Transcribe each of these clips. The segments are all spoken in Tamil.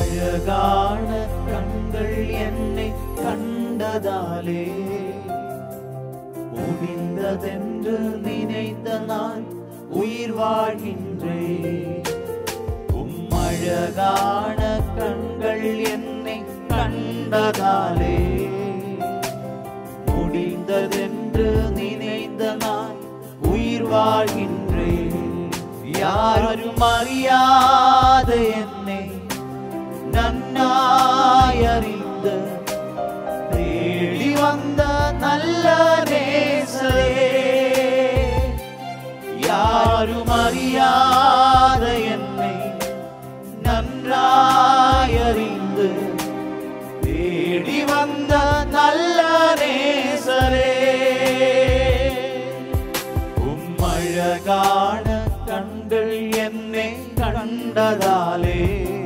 அழகான கண்கள் என்னை கண்டதாலே முடிந்ததென்று நினைத்த நான் உயிர் வாழ்கின்றேன் உம் அழகான கண்கள் என்னை கண்டதாலே முடிந்ததென்று நினைத்த நான் உயிர் வாழ்கின்றேன் யாரும் அறியாத என்னை நன்னாய் அறிந்த தேடி வந்த நல்ல நேசரே யாரும் அறியாத என்னை நன்றாய் அறிந்து தேடி வந்த நல்ல நேசரே உம் அழகான கண்கள் என்னை கண்டதாலே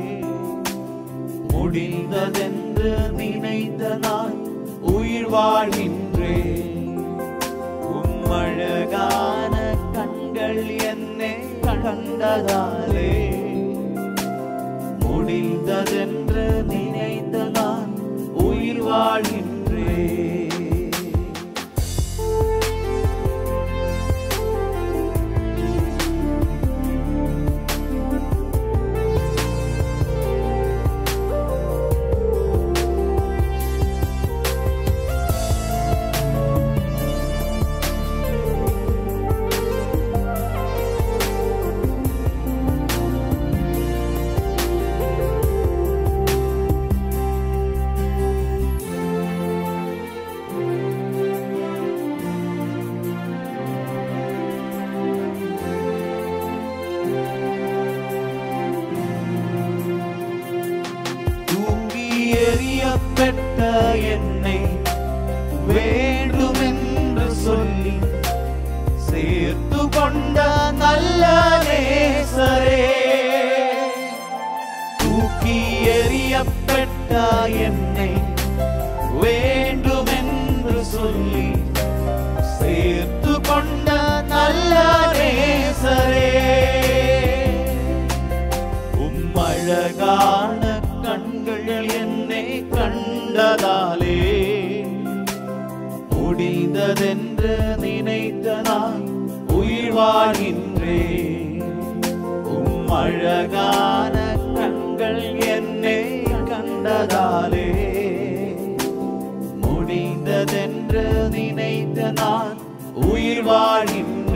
முடிந்ததென்று நினைத்த நான் உயிர் வாழ்கின்றேன் உம் அழகான கண்கள் என்னை கண்டதாலே முடிந்ததென்று நினைத்த நான் உயிர் வாழ்கின்றேன் தூங்கி எறியப்பட்ட என்னை வேண்டுமென்று சொல்லி சேர்த்து கொண்ட நல்ல நேசரே தூக்கி எறியப்பட்ட என்னை வேண்டுமென்று சொல்லி சேர்த்து கொண்ட நல்ல நேசரே உம் அழகான கண்கள் என்னை கண்டதாலே முடிந்ததென்று நினைத்த நான் உயிர் வாழ்கின்றேன் உம் அழகான கண்கள் என்னை கண்டதாலே முடிந்ததென்று நினைத்த நான் உயிர் வாழ்கின்றேன்